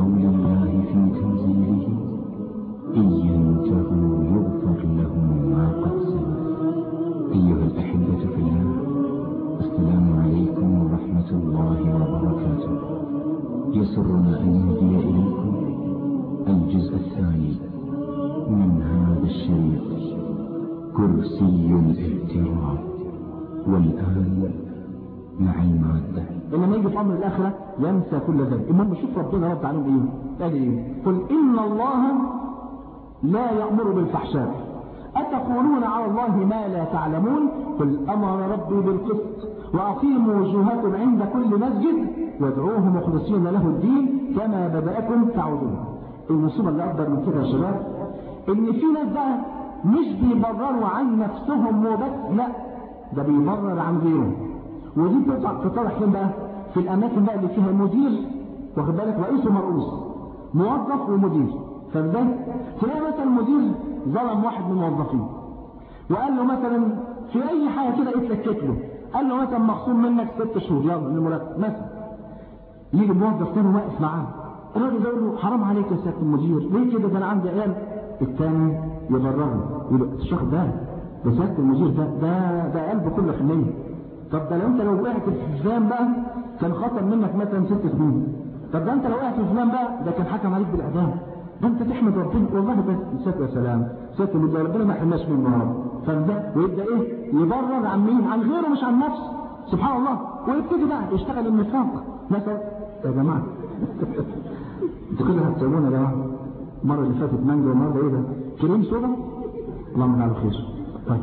قول الله في تنزيله إن ينتهوا يغفر لهم ما قد سلف أيها الأحبة في الله السلام عليكم ورحمة الله وبركاته يسرنا أن نهدي إليكم الجزء الثاني من هذا الشريط كرسي الاغتراب والآن مع المادة انما يجي في امر الاخره ينسى كل ذلك المهم شوف ربنا رد عليهم ايه قال ايه قل ان الله لا يامر بالفحشاء اتقولون على الله ما لا تعلمون قل امر ربي بالقسط واقيموا وجوهكم عند كل مسجد وادعوه مخلصين له الدين كما بداكم تعودون المصيبه اللي اكبر من كده يا شباب ان في ناس بقى مش بيبرروا عن نفسهم وبس لا ده بيبرر عن غيرهم ودي بتطلع تطلع فين بقى في الاماكن بقى اللي فيها مدير واخد بالك رئيس ومرؤوس موظف ومدير فازاي تلاقي مثلا المدير ظلم واحد من الموظفين وقال له مثلا في اي حاجه كده اتلكك له قال له مثلا مخصوم منك ست شهور يلا من المرتب مثلا يجي موظف تاني واقف معاه الراجل ده يقول له حرام عليك يا سياده المدير ليه كده ده انا عندي عيال الثاني يبرره يقول له الشيخ ده ده سياده المدير ده ده ده قلبه كله حنيه طب ده لو انت لو وقعت في فلان بقى كان خطر منك مثلا ست سنين طب ده انت لو وقعت في فلان بقى ده كان حكم عليك بالاعدام ده انت تحمد ربنا والله بس سات يا سلام سات المدير ربنا ما يحرمناش منه يا رب فده ويبدا ايه يبرر عن مين عن غيره مش عن نفسه سبحان الله ويبتدي بقى يشتغل النفاق مثلا يا جماعه انتوا كده هتسوونا يا جماعه المره اللي فاتت مانجا والنهارده ايه ده كريم سودا اللهم اجعله خير طيب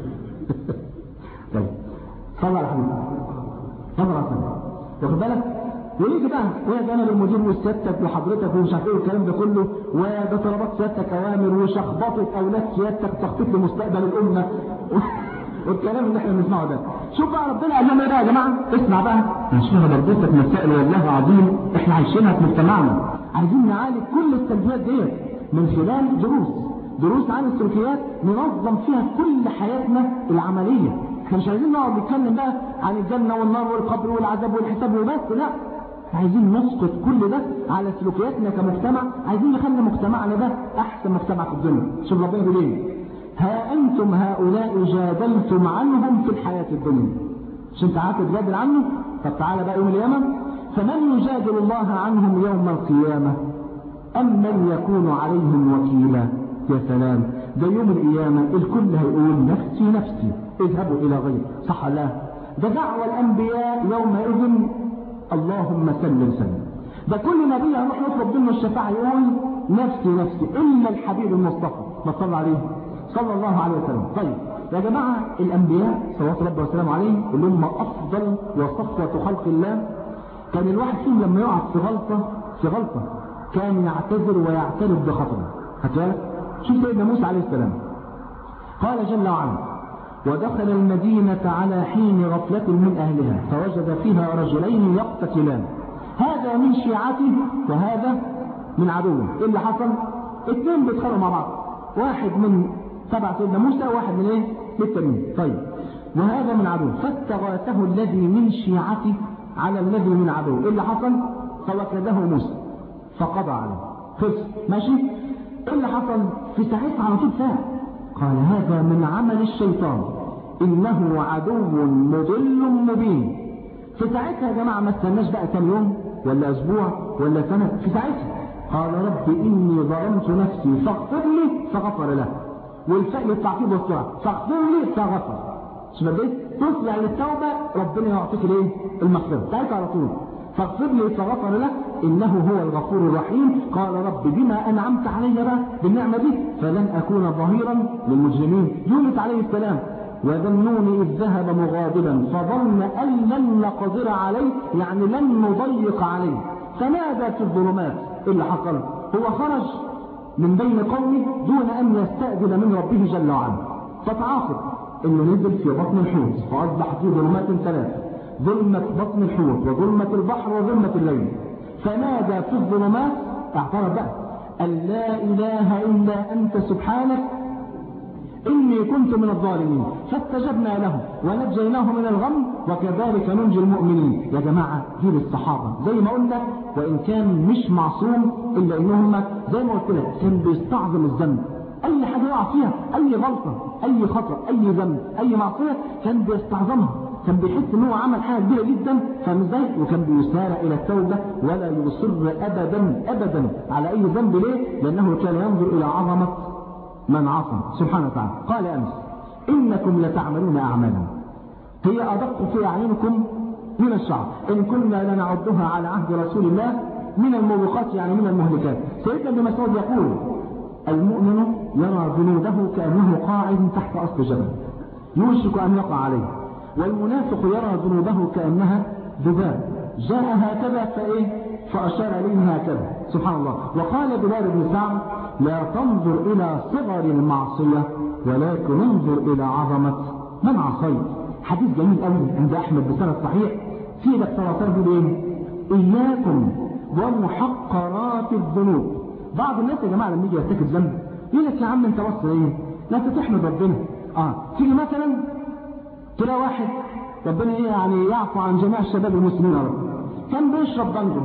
طيب صلى على حبيبي صلى على حبيبي واخد بالك ويجي بقى ويا جانب المدير وسيادتك وحضرتك ومش عارف ايه والكلام ده كله وده طلبات سيادتك اوامر وشخبطه اولاد سيادتك تخطيط لمستقبل الامه والكلام اللي احنا بنسمعه ده شوف بقى ربنا قال لنا ايه بقى يا جماعه اسمع بقى عشان برضتك مسائل والله عظيم احنا عايشينها في مجتمعنا عايزين نعالج كل السلبيات ديت من خلال دروس دروس عن السلوكيات ننظم فيها كل حياتنا العمليه احنا مش عايزين نقعد نتكلم بقى عن الجنه والنار والقبر والعذاب والحساب وبس لا عايزين نسقط كل ده على سلوكياتنا كمجتمع عايزين نخلي مجتمعنا ده احسن مجتمع في الدنيا شوف ربنا يقول ايه ها انتم هؤلاء جادلتم عنهم في الحياه الدنيا مش انت قعدت تجادل عنه طب تعالى بقى يوم القيامه فمن يجادل الله عنهم يوم القيامه ام من يكون عليهم وكيلا يا سلام ده يوم القيامه الكل هيقول نفسي نفسي اذهبوا الى غير صح لا ده دعوى الانبياء يومئذ اللهم سلم سلم ده كل نبي هنروح نطلب منه الشفاعه يقول نفسي نفسي الا الحبيب المصطفى ما صلى عليه صلى الله عليه وسلم طيب يا جماعه الانبياء صلوات ربي وسلامه عليهم اللي هم افضل وصفوه خلق الله كان الواحد فيهم لما يقع في غلطه في غلطه كان يعتذر ويعترف بخطره هتقول شوف سيدنا موسى عليه السلام قال جل وعلا ودخل المدينة على حين غفلة من أهلها فوجد فيها رجلين يقتتلان هذا من شيعته وهذا من عدوه إيه اللي حصل؟ اثنين بيتخانقوا مع بعض واحد من تبع سيدنا موسى وواحد من ايه؟ للتميم طيب وهذا من عدوه فاستغاثه الذي من شيعته على الذي من عدوه إيه اللي حصل؟ فوكده موسى فقضى عليه خلص ماشي؟ ايه اللي حصل؟ في ساعتها على طول فات قال هذا من عمل الشيطان إنه عدو مضل مبين في ساعتها يا جماعة ما استناش بقى كام يوم ولا أسبوع ولا سنة في ساعتها قال رب إني ظلمت نفسي فاغفر لي فغفر له والفعل التعقيب والسرعة فاغفر لي فغفر شوف قد تطلع للتوبة ربنا يعطيك الايه؟ المغفرة ساعتها على طول فاغفر لي فغفر له إنه هو الغفور الرحيم قال رب بما أنعمت علي بقى بالنعمة دي فلن أكون ظهيرا للمجرمين يونس عليه السلام وذنون إذ ذهب مغاضبا فظن أن لن نقدر عليه يعني لن نضيق عليه فنادى في الظلمات إيه اللي حصل هو خرج من بين قومه دون أن يستأذن من ربه جل وعلا فتعاقب انه نزل في بطن الحوت فاصبح في ظلمات ثلاث ظلمة بطن الحوت وظلمة البحر وظلمة الليل فنادى في الظلمات اعترف بقى أن لا إله إلا أنت سبحانك إني كنت من الظالمين فاستجبنا له ونجيناه من الغم وكذلك ننجي المؤمنين يا جماعة دي للصحابة زي ما قلنا وإن كان مش معصوم إلا إنهم زي ما قلت لك كان بيستعظم الذنب أي حاجة يقع فيها أي غلطة أي خطأ أي ذنب أي معصية كان بيستعظمها كان بيحس ان هو عمل حاجه كبيره جدا فاهم ازاي وكان بيسارع الى التوبه ولا يصر ابدا ابدا على اي ذنب ليه لانه كان ينظر الى عظمه من عصم سبحانه وتعالى قال امس انكم لتعملون اعمالا هي ادق في اعينكم من الشعر ان كنا لنعدها على عهد رسول الله من الموبقات يعني من المهلكات سيدنا ابن مسعود يقول المؤمن يرى ذنوبه كانه قاعد تحت اصل جبل يوشك ان يقع عليه والمنافق يرى ذنوبه كأنها ذباب جاء هكذا فإيه فأشار إليه هكذا سبحان الله وقال بلال بن سعد لا تنظر إلى صغر المعصية ولكن انظر إلى عظمة من عصيت حديث جميل قوي عند أحمد بسند صحيح في لك ثلاثة ايه إياكم ومحقرات الذنوب بعض الناس يا جماعة لما يجي يرتكب ذنب يقول لك يا عم انت بص ايه لا انت تحمد ربنا اه تيجي مثلا تلاقي واحد ربنا ايه يعني يعفو عن جميع الشباب المسلمين يا رب كان بيشرب بانجو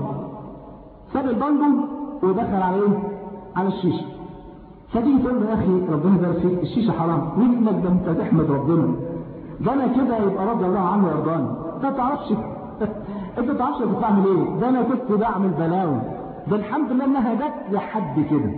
ساب البانجو ودخل على ايه على الشيشه فتيجي تقول له يا اخي ربنا يبارك فيك الشيشه حرام مين انك ده انت تحمد ربنا ده انا كده يبقى رضي الله عنه ويرضاني انت ما تعرفش انت ما تعرفش كنت بعمل ايه ده انا كنت بعمل بلاوي ده الحمد لله انها جت لحد كده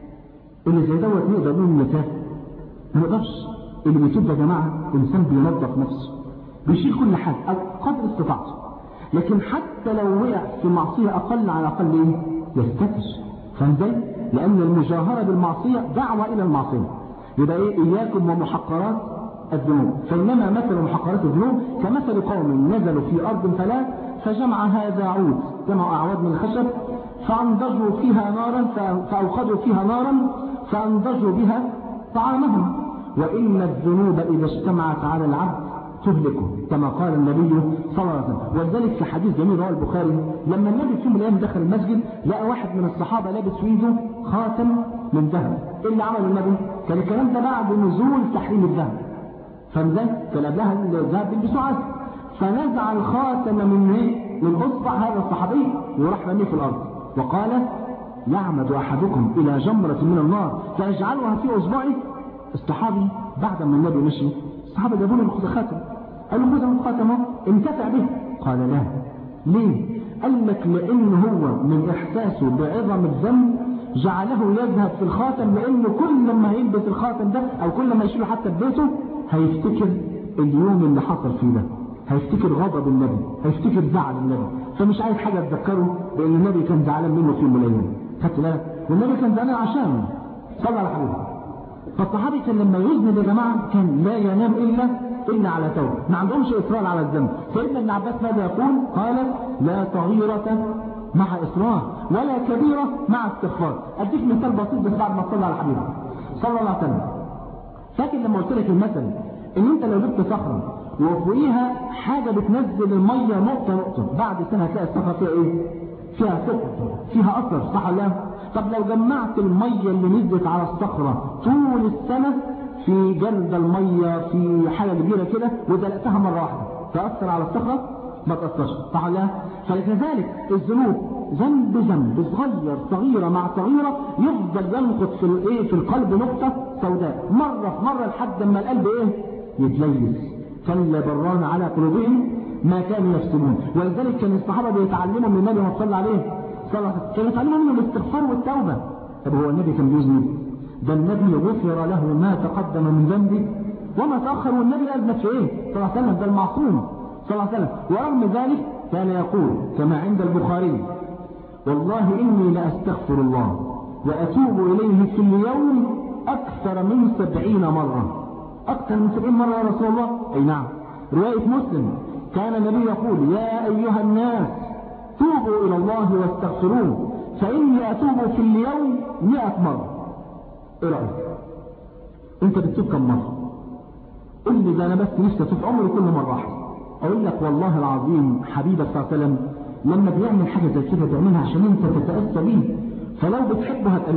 اللي زي دوت نقدر نقول نتافه ما نقدرش اللي بيتوب يا جماعة إنسان بينظف نفسه بيشيل كل حاجة أو قدر استطاعته لكن حتى لو وقع في معصية أقل على أقل إيه؟ يستتر فاهم ازاي؟ لأن المجاهرة بالمعصية دعوة إلى المعصية يبقى إيه إياكم ومحقرات الذنوب فإنما مثل محقرات الذنوب كمثل قوم نزلوا في أرض فلا فجمع هذا عود جمع أعواد من الخشب فأنضجوا فيها نارا فأوقدوا فيها نارا فأنضجوا بها طعامهم وإن الذنوب إذا اجتمعت على العبد تهلكه كما قال النبي صلى الله عليه وسلم ولذلك في حديث جميل رواه البخاري لما النبي في يوم من الايام دخل المسجد لقى واحد من الصحابه لابس في ايده خاتم من ذهب ايه اللي عمله النبي؟ كان الكلام ده بعد نزول تحريم الذهب فازاي؟ كان قبلها الذهب بيلبسوه عادي فنزع الخاتم من ايه؟ من اصبع هذا الصحابي وراح رميه في الارض وقال يعمد احدكم الى جمره من النار فيجعلها في اصبعه الصحابي بعد ما النبي مشي الصحابة جابوا له خاتم قال له خذ الخاتم انتفع به قال لا ليه قال لك لان هو من احساسه بعظم الذنب جعله يذهب في الخاتم لانه كل ما هيلبس الخاتم ده او كل ما يشيله حتى في بيته هيفتكر اليوم اللي حصل فيه ده هيفتكر غضب النبي هيفتكر زعل النبي فمش عايز حاجه تذكره بان النبي كان زعلان منه في يوم من الايام خدت بالك والنبي كان زعلان عشانه صلى على حبيبه فالصحابي كان لما يذنب يا جماعه كان لا ينام الا الا على توبه ما عندهمش اصرار على الذنب سيدنا ابن عباس ماذا يقول قال لا صغيره مع اصرار ولا كبيره مع استغفار اديك مثال بسيط بس بعد ما تصلي على حبيبه صلى الله عليه وسلم فاكر لما قلت لك المثل ان انت لو جبت صخره وفوقيها حاجه بتنزل الميه نقطه نقطه بعد سنه هتلاقي الصخره فيها ايه فيها ثقل فيها اثر صح ولا لا طب لو جمعت المية اللي نزلت على الصخرة طول السنة في جلد المية في حاجة كبيرة كده ودلقتها مرة واحدة تأثر على الصخرة ما تأثرش صح ولا لا فلكذلك الذنوب ذنب ذنب صغير صغيرة مع صغيرة يفضل ينقط في الايه في القلب نقطة سوداء مرة في مرة لحد ما القلب ايه يتليس كلا بران على قلوبهم ما كانوا يفسدون ولذلك كان الصحابة بيتعلموا من النبي صلى عليه صلى الله عليه وسلم كانوا يتعلموا منه الاستغفار والتوبة طب هو النبي كان بيذنب ده النبي غفر له ما تقدم من ذنبه وما تأخر والنبي أذنب في ايه صلى الله عليه وسلم ده المعصوم صلى الله عليه وسلم ورغم ذلك كان يقول كما عند البخاري والله إني لأستغفر الله وأتوب إليه في اليوم أكثر من سبعين مرة أكثر من سبعين مرة يا رسول الله أي نعم رواية مسلم كان النبي يقول يا أيها الناس توبوا إلى الله واستغفروه فإني أتوب في اليوم مئة مرة إيه رأيك أنت بتتوب كم مرة قل لي ده أنا بس نفسي أتوب عمري كل مرة واحدة أقول لك والله العظيم حبيبك صلى الله عليه وسلم لما بيعمل حاجة زي كده تعملها عشان أنت تتأسى بيه فلو بتحبه هتقلده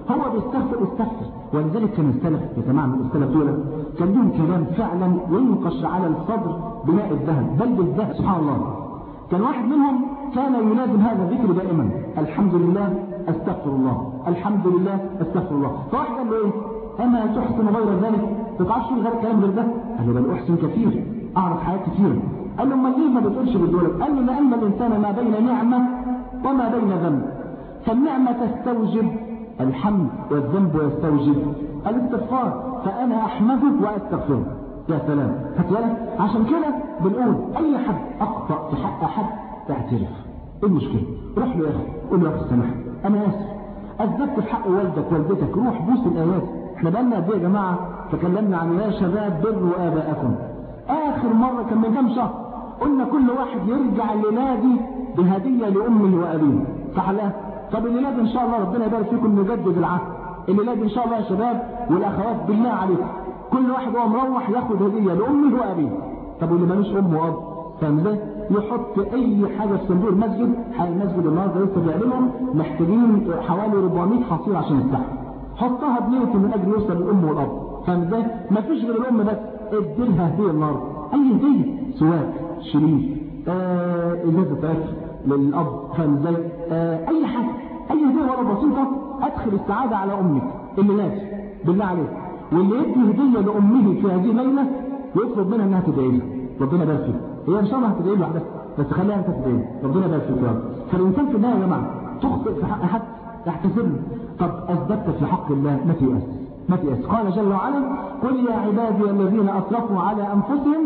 هو بيستغفر استغفر ولذلك كان السلف يا جماعه من السلف دول كان لهم كلام فعلا ينقش على الصدر بماء الذهب بل بالذهب سبحان الله كان واحد منهم كان يلازم هذا الذكر دائما الحمد لله استغفر الله الحمد لله استغفر الله فواحد قال له ايه اما تحسن غير ذلك تتعرفش غير الكلام غير ده قال له بل احسن كثير اعرف حاجات كثيره قال له امال ليه ما بتقولش بالدول قال له لان الانسان ما بين نعمه وما بين ذنب فالنعمه تستوجب الحمد والذنب يستوجب الاستغفار فانا احمده واستغفره يا سلام هتقول عشان كده بنقول اي حد اخطا في حق احد اعترف ايه المشكله روح له يا اخي قول له يا اخي سامحني انا اسف اثبتت في حق والدك والدتك روح بوس الايات احنا بقالنا قد ايه يا جماعه تكلمنا عن يا شباب بروا اباءكم اخر مره كان من كام شهر قلنا كل واحد يرجع لنادي بهديه لامه وابيه صح لا طب الليله ان شاء الله ربنا يبارك فيكم نجدد العهد الليله ان شاء الله يا شباب والاخوات بالله عليكم كل واحد وهو مروح ياخد هديه لامه وابيه طب واللي مالوش ام واب فاهم ازاي؟ يحط اي حاجه في صندوق المسجد حال المسجد النهارده لسه بيعملهم محتاجين حوالي 400 حصير عشان يفتحوا حطها بنيته من اجل يوصل للام والاب فاهم ازاي؟ مفيش غير الام بس اديلها هديه النهارده اي هديه سواك شريف آه ازازه اكل للاب فاهم ازاي؟ آه اي حاجه اي هديه ولو بسيطه ادخل السعاده على امك اللي ناس بالله عليك واللي يدي هديه لامه في هذه الليله ويطلب منها انها تدعي له ربنا يبارك فيك هي ان شاء الله هتدعي له لوحدها بس خليها انت تدعي له ربنا يبارك فيك يا رب فالانسان في النهايه يا جماعه تخطئ في حق حد يحتسب له طب اثبتت في حق الله ما تيأس ما تيأس قال جل وعلا قل يا عبادي الذين اسرفوا على انفسهم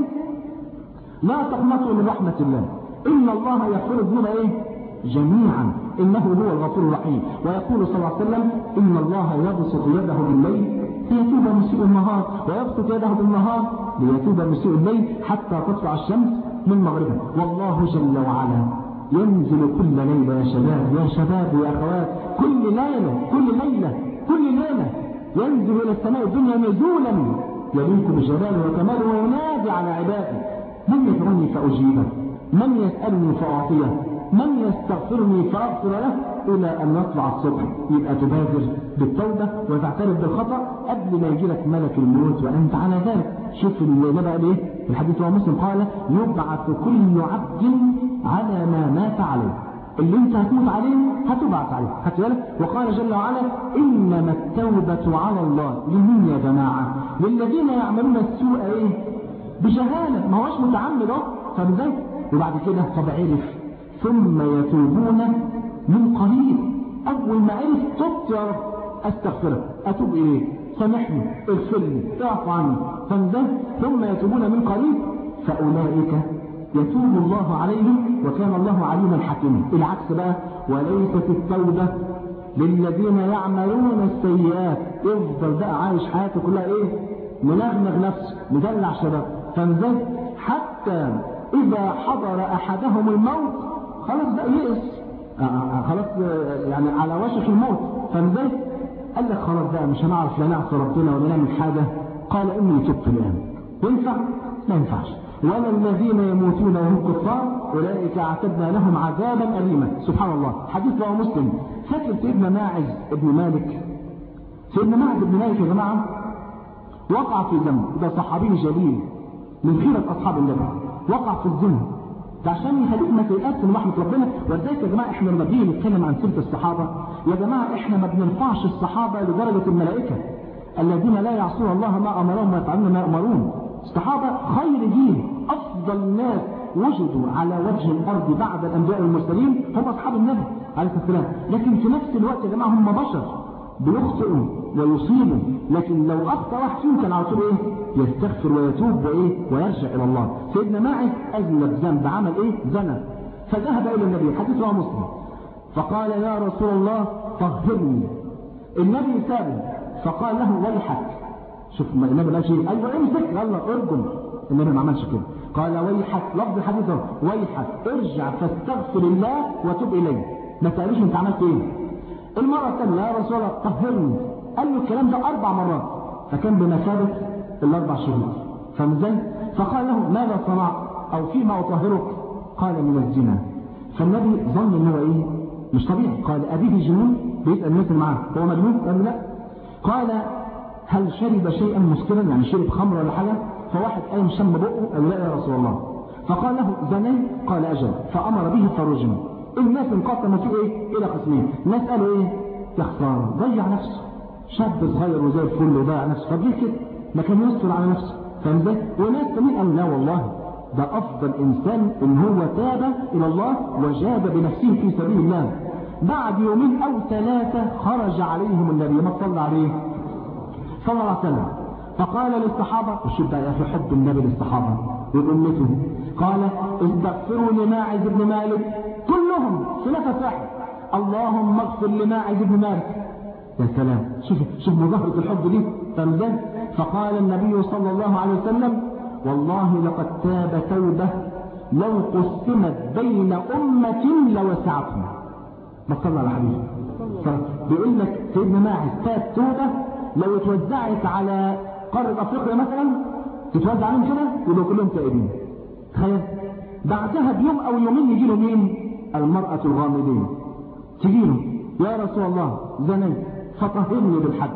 لا تقنطوا من رحمه الله ان الله يغفر الذنوب ايه جميعا انه هو الغفور الرحيم ويقول صلى الله عليه وسلم ان الله يبسط يده بالليل ليتوب مسيء النهار ويبسط يده بالنهار ليتوب مسيء الليل حتى تطلع الشمس من مغربها والله جل وعلا ينزل كل ليلة يا شباب يا شباب يا أخوات كل ليلة كل ليلة كل ليلة ينزل إلى السماء الدنيا نزولا يليق بجلاله وكماله وينادي على عباده من يدعوني فأجيبه من يسألني فأعطيه من يستغفرني فأغفر له إلى أن يطلع الصبح يبقى تبادر بالتوبة وتعترف بالخطأ قبل ما يجي لك ملك الموت وأنت على ذلك شوف اللي بقى إيه الحديث هو مسلم قال يبعث كل عبد على ما مات عليه اللي انت هتموت عليه هتبعث عليه خدت بالك وقال جل وعلا انما التوبه على الله لمين يا جماعه للذين يعملون السوء ايه بجهاله ما هوش متعمد اهو فبذلك وبعد كده طب عرف ثم يتوبون من قريب اول ما عرف تبت يا رب استغفرك اتوب اليه سامحني اغفر لي اعف عني فانزل ثم يتوبون من قريب فاولئك يتوب الله عليهم وكان الله عليما حكيما العكس بقى وليست التوبه للذين يعملون السيئات افضل بقى عايش حياته كلها ايه منغنغ نفسه مدلع شباب فانزل حتى اذا حضر احدهم الموت خلاص بقى يئس خلاص يعني على وشك الموت فانزل قال لك خلاص بقى مش هنعرف لا نعصي ربنا ولا نعمل حاجه قال اني تبت الان ينفع ما ينفعش ولا الذين يموتون وهم كفار اولئك اعتدنا لهم عذابا اليما سبحان الله حديث رواه مسلم فاكر سيدنا ماعز ابن مالك سيدنا ماعز ابن مالك يا جماعه وقع في ذنب ده صحابي جليل من خيرة اصحاب النبي وقع في الذنب ده عشان يخليك ما تيأس من رحمة ربنا ولذلك يا جماعة احنا لما بنيجي نتكلم عن سيرة الصحابة يا جماعة احنا ما بنرفعش الصحابة لدرجة الملائكة الذين لا يعصون الله ما امرهم ويفعلون ما يأمرون الصحابة خير جيل افضل ناس وجدوا على وجه الارض بعد الانبياء والمرسلين هم اصحاب النبي عليه الصلاه والسلام لكن في نفس الوقت يا جماعه هم بشر بيخطئوا ويصيبوا لكن لو اخطا واحد فيهم كان على طول ايه يستغفر ويتوب وايه ويرجع الى الله سيدنا ماعز اذنب ذنب عمل ايه زنى فذهب الى النبي حديث رواه مسلم فقال يا رسول الله طهرني النبي سابه فقال له ويحك شوف النبي قال شيء ايوه امسك يلا ارجم النبي ما عملش كده قال ويحك لفظ الحديث ويحك ارجع فاستغفر الله وتب اليه ما تقاليش انت عملت ايه المرة الثانية يا رسول الله طهرني قال له الكلام ده أربع مرات فكان بمثابة الأربع شهور فمزاي فقال له ماذا صنعت أو فيما أطهرك قال من الزنا فالنبي ظن ان هو إيه مش طبيعي قال أبيه جنون بيسأل الناس اللي معاه هو مجنون قال لا قال هل شرب شيئا مسكرا يعني شرب خمر ولا حاجة فواحد قام شم بقه قال لا يا رسول الله فقال له زني قال أجل فأمر به فرجم الناس انقسموا فيه ايه الى قسمين ناس قالوا ايه يا خساره ضيع نفسه شاب صغير وزي الفل وضيع نفسه طب ليه كده ما كان يستر على نفسه فاهم ازاي وناس تانيين قالوا لا والله ده افضل انسان ان هو تاب الى الله وجاد بنفسه في سبيل الله بعد يومين او ثلاثه خرج عليهم النبي ما صلى عليه صلى الله عليه وسلم فقال للصحابه وشوف بقى في حب النبي للصحابه وامته قال استغفروا لماعز بن مالك كلهم في نفس واحد اللهم اغفر لماعز بن مالك يا سلام شوف شوف مظاهرة الحب دي فمزان فقال النبي صلى الله عليه وسلم والله لقد تاب توبة لو قسمت بين أمة لوسعتهم ما صلى على حبيبي بيقول لك سيدنا ماعز تاب توبة لو اتوزعت على قارة أفريقيا مثلا تتوزع عليهم كده يبقوا كلهم تائبين تخيل بعدها بيوم أو يومين يجي له مين المرأة الغامضين تجي له يا رسول الله زنيت فطهرني بالحد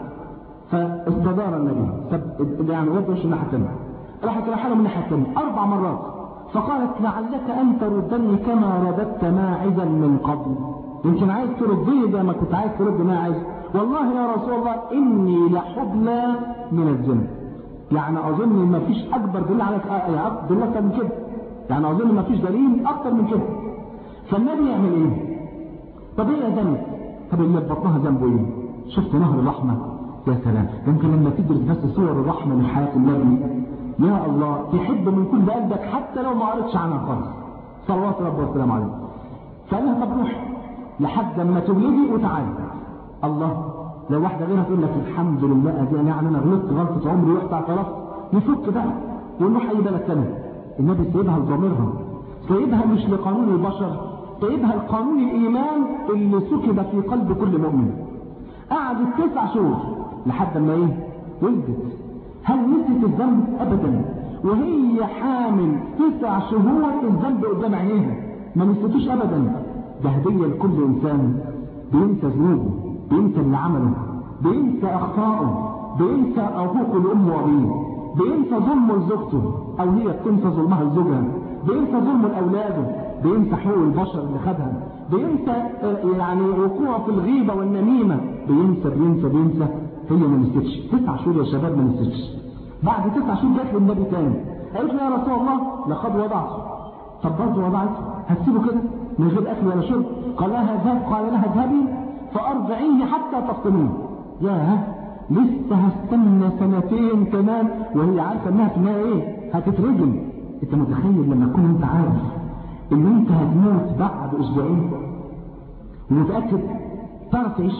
فاستدار النبي يعني وضعش الناحية الثانية راحت راحله من الناحية الثانية أربع مرات فقالت لعلك أن تردني كما رددت ماعزا من قبل يمكن عايز تردني زي ما كنت عايز ترد ماعز والله يا رسول الله إني لحبلى من الزنا يعني أظن ما فيش أكبر دليل عليك يا دليل أكتر من كده يعني أظن ما فيش دليل أكتر من كده فالنبي يعمل إيه؟ طب إيه ذنب؟ طب اللي بطنها ذنبه إيه؟ شفت نهر الرحمة يا سلام يمكن لما تدرس بس صور الرحمة من حياة النبي يا الله تحب من كل قلبك حتى لو ما قريتش عنها خالص صلوات ربي والسلام عليه فقال لها طب روح لحد ما تولدي وتعالي الله لو واحدة غيرها تقول لك الحمد لله دي يعني انا غلطت غلطة عمري ورحت اعترفت نفك بقى ونروح اي بلد ثانيه النبي سايبها لضميرها سايبها مش لقانون البشر سايبها لقانون الايمان اللي سكب في قلب كل مؤمن قعدت تسع شهور لحد ما ايه ولدت هل نسيت الذنب ابدا وهي حامل تسع شهور الذنب قدام عينيها ما نسيتوش ابدا ده هديه لكل انسان بينسى ذنوبه بينسى اللي عمله بينسى اخطائه بينسى عقوق الام وابيه بينسى ظلمه لزوجته او هي بتنسى ظلمها لزوجها بينسى ظلمه لاولاده بينسى حقوق البشر اللي خدها بينسى يعني وقوعه في الغيبه والنميمه بينسى بينسى بينسى هي ما نسيتش تسع شهور يا شباب ما نسيتش بعد تسع شهور جت للنبي تاني قالت له يا رسول الله لقد وضعت طب برضه وضعت هتسيبه كده من غير اكل ولا شرب قال لها اذهب قال لها اذهبي فارضعيه حتى تفطميه يا لسه هستنى سنتين كمان وهي عارفه انها في النهايه ايه هتترجم انت متخيل لما تكون انت عارف ان انت هتموت بعد اسبوعين ومتاكد تعرف تعيش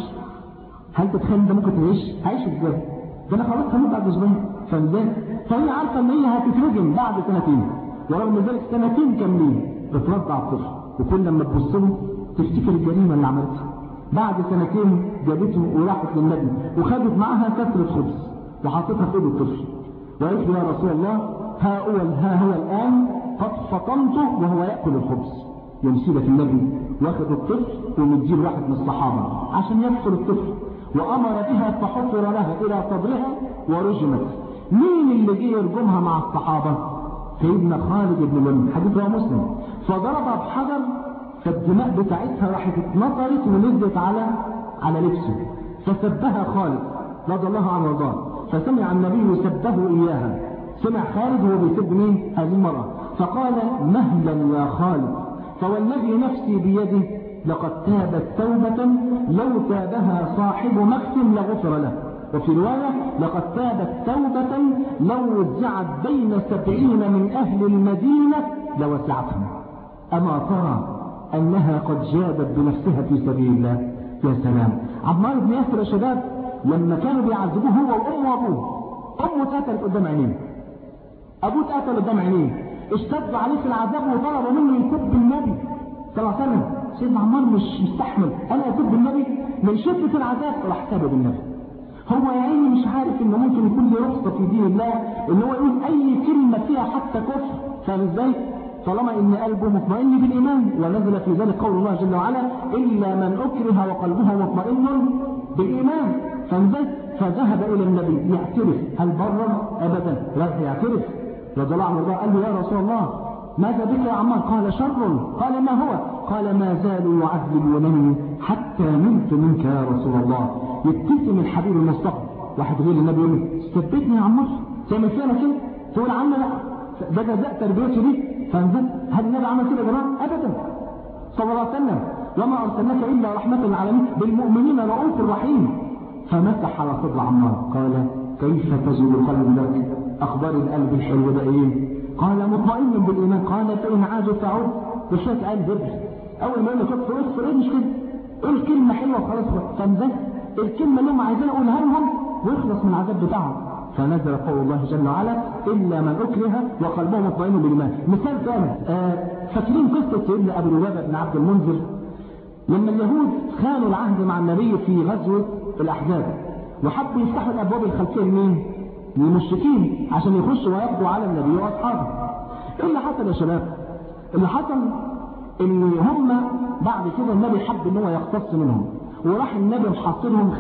هل تتخيل انت ممكن تعيش عايش ازاي ده انا خلاص هموت بعد اسبوعين فازاي فهي عارفه ان هي هتترجم بعد سنتين ورغم ذلك سنتين كاملين بترضع الطفل وكل لما تبص له تفتكر الجريمه اللي عملتها بعد سنتين جابته وراحت للنبي وخدت معاها كسرة خبز وحطتها في ايد الطفل وقالت له يا رسول الله ها هو ها هو الان قد فطمته وهو ياكل الخبز يمسيلك النبي واخد الطفل ومديه واحد من الصحابه عشان يكسر الطفل وامر بها فحفر لها الى صدرها ورجمت مين اللي جه يرجمها مع الصحابه سيدنا خالد بن الوليد حديث رواه مسلم فضربها بحجر فالدماء بتاعتها راحت اتنطرت ونزلت على على لبسه فسبها خالد رضي الله عنه وارضاه فسمع النبي سبه اياها سمع خالد وهو بيسب مين هذه المراه فقال مهلا يا خالد فوالذي نفسي بيده لقد تابت توبة لو تابها صاحب مكس لغفر له وفي رواية لقد تابت توبة لو وزعت بين سبعين من أهل المدينة لوسعتهم أما ترى أنها قد جادت بنفسها في سبيل الله يا سلام عمار بن ياسر يا شباب لما كانوا بيعذبوه هو وأمه وأبوه أمه اتقتلت قدام عينيه أبوه اتقتل قدام عينيه اشتد عليه في العذاب وطلبوا منه يسب النبي صلى الله عليه وسلم سيدنا عمار مش مستحمل أنا أسب النبي من شدة العذاب راح سبب النبي هو يا عيني مش عارف انه ممكن يكون له رخصة في دين الله ان هو يقول اي كلمة فيها حتى كفر فاهم ازاي؟ طالما ان قلبه مطمئن بالايمان ونزل في ذلك قول الله جل وعلا الا من اكره وقلبه مطمئن بالايمان فانزل فذهب الى النبي يعترف هل برا ابدا لا يعترف رضي الله عنه قال له يا رسول الله ماذا بك يا عمار قال شر قال ما هو قال ما زالوا يعذبونني حتى نمت منك يا رسول الله يبتسم الحبيب المصطفى واحد غير النبي يقول له ثبتني يا عمار تعمل فينا كده تقول عم لا ده جزاء تربيتي دي فانزل هل النبي عمل كده يا جماعه ابدا صلى الله عليه وسلم وما ارسلناك الا رحمه للعالمين بالمؤمنين رؤوف رحيم فمسح على صدر عمار قال كيف تزول قلبك اخبار القلب الحلو ده ايه قال مطمئن بالايمان قال فان عاد فعود وشويه قال بر اول ما يقول لك اكفر اكفر ايه مش كده قول كلمه حلوه وخلاص فانزل الكلمه اللي هم عايزين اقولها لهم ويخلص من العذاب بتاعهم فنزل قول الله جل وعلا إلا من أكره وقلبه مطمئن بالإيمان مثال ثاني آه فاكرين قصة سيدنا أبو لبابة بن عبد المنذر لما اليهود خانوا العهد مع النبي في غزوة الأحزاب وحبوا يفتحوا الأبواب الخلفية لمين؟ للمشركين عشان يخشوا ويقضوا على النبي وأصحابه إيه اللي حصل يا شباب؟ اللي حصل إن هم بعد كده النبي حب إن هو يختص منهم وراح النبي محاصرهم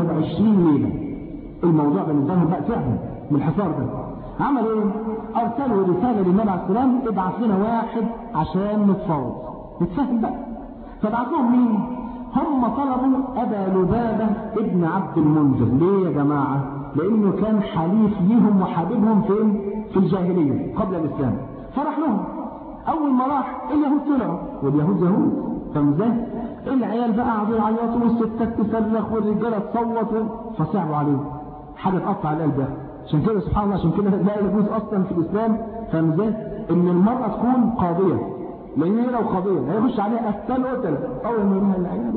25 ليلة الموضوع بالنسبه لهم بقى تعبوا من الحصار ده عمل ايه ارسلوا رساله للنبي عليه السلام ابعث لنا واحد عشان نتفاوض نتفاهم بقى فبعت لهم مين هم طلبوا ابا لبابه ابن عبد المنذر ليه يا جماعه لانه كان حليف ليهم وحبيبهم فين في الجاهليه قبل الاسلام فراح لهم اول ما راح اليهود طلعوا واليهود يهود فمزاج العيال بقى قعدوا يعيطوا والستات تصرخ والرجاله تصوت فصعبوا عليهم حاجه تقطع القلب ده عشان كده سبحان الله عشان كده لا يجوز اصلا في الاسلام فاهم ازاي ان المراه تكون قاضيه لان هي لو قاضيه هيخش عليها قتال قتل اول ما يروح العيال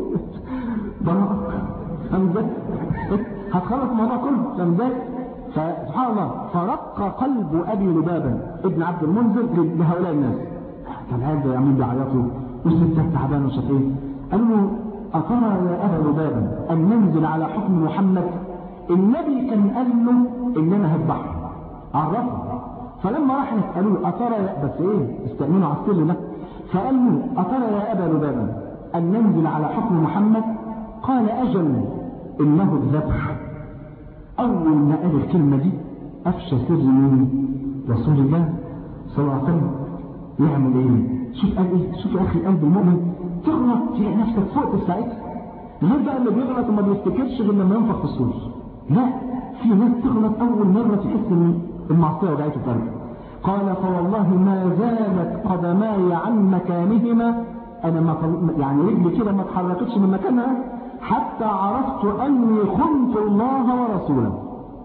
براءه فاهم ازاي هتخلص الموضوع كله فاهم ازاي فسبحان الله فرق قلب ابي لبابه ابن عبد المنذر لهؤلاء الناس كان العيال ده عاملين بيعيطوا والستات تعبانه ومش ايه قالوا له أترى يا أبا لبابا أن ننزل على حكم محمد النبي كان قال له إن أنا هذبحه عرفه فلما راح نسألوه أترى بس إيه استأمنوا على السر ده فقال له أترى يا أبا لبابا أن ننزل على حكم محمد قال أجل إنه الذبح أول ما قال الكلمة دي أفشى سر من رسول الله صلى الله عليه وسلم يعمل إيه شوف قال إيه شوف يا أخي قلب المؤمن تغلط تلاقي نفسك فوق في ساعتها غير بقى اللي بيغلط وما بيفتكرش غير لما ينفخ في الصور لا في ناس تغلط اول مره تحس ان المعصيه وجعته فرق قال فوالله ما زالت قدماي عن مكانهما انا ما يعني رجلي كده ما اتحركتش من مكانها حتى عرفت اني خنت الله ورسوله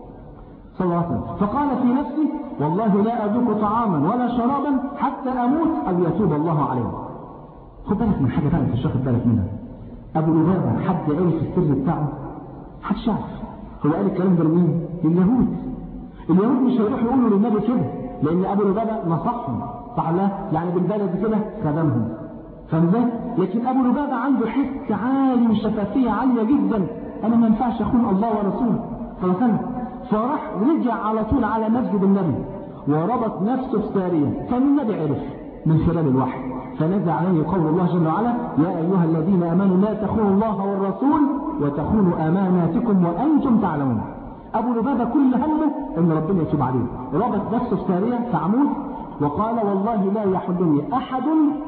صلى الله عليه وسلم فقال في نفسي والله لا اذوق طعاما ولا شرابا حتى اموت او يتوب الله عليه خد بالك من حاجه بقى انت مش واخد بالك منها ابو لبابه حد عرف السر بتاعه محدش يعرف هو قال الكلام ده لمين؟ لليهود اليهود مش هيروحوا يقولوا للنبي كده لان ابو لبابه نصحهم صح لا يعني بالبلد كده خدمهم فاهم ازاي؟ لكن ابو لبابه عنده حس عالي وشفافيه عاليه جدا انا ما ينفعش اخون الله ورسوله صلى الله عليه وسلم فراح رجع على طول على مسجد النبي وربط نفسه في ساريه كان النبي عرف من خلال الوحي فنزل عليه قول الله جل وعلا يا أيها الذين آمنوا لا تخونوا الله والرسول وتخونوا أماناتكم وأنتم تعلمون أبو لبابة كل همه أن ربنا يتوب عليه ربط نفسه في سارية في عمود وقال والله لا يحلني أحد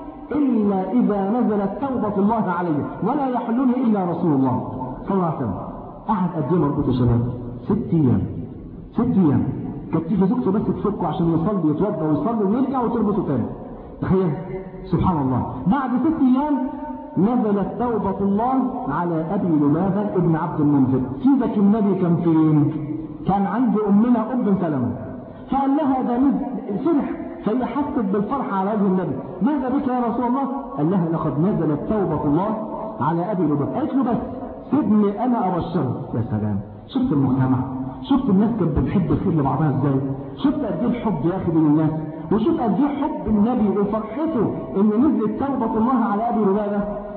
إلا إذا نزلت توبة الله علي ولا يحلني إلا رسول الله صلى الله عليه وسلم أحد قد ايه مربوط يا شباب ست أيام ست أيام كانت تيجي زوجته بس تفكه عشان يصلي يتوضا ويصلي ويرجع وتربطه تاني تخيل سبحان الله بعد ست ايام نزلت توبة الله على ابي لبابة ابن عبد المنذر سيدك النبي كان فين كان عند امنا ام سلمة فقال لها ده فرح فهي حست بالفرح على وجه النبي ماذا بك يا رسول الله قال لها لقد نزلت توبة الله على ابي لبابة قالت له بس سيبني انا ابشره يا سلام شفت المجتمع شفت الناس كانت بتحب الخير لبعضها ازاي شفت قد ايه الحب يا اخي بين الناس وشوف قد ايه حب النبي وفرحته ان نزلت توبه الله على ابي لبابه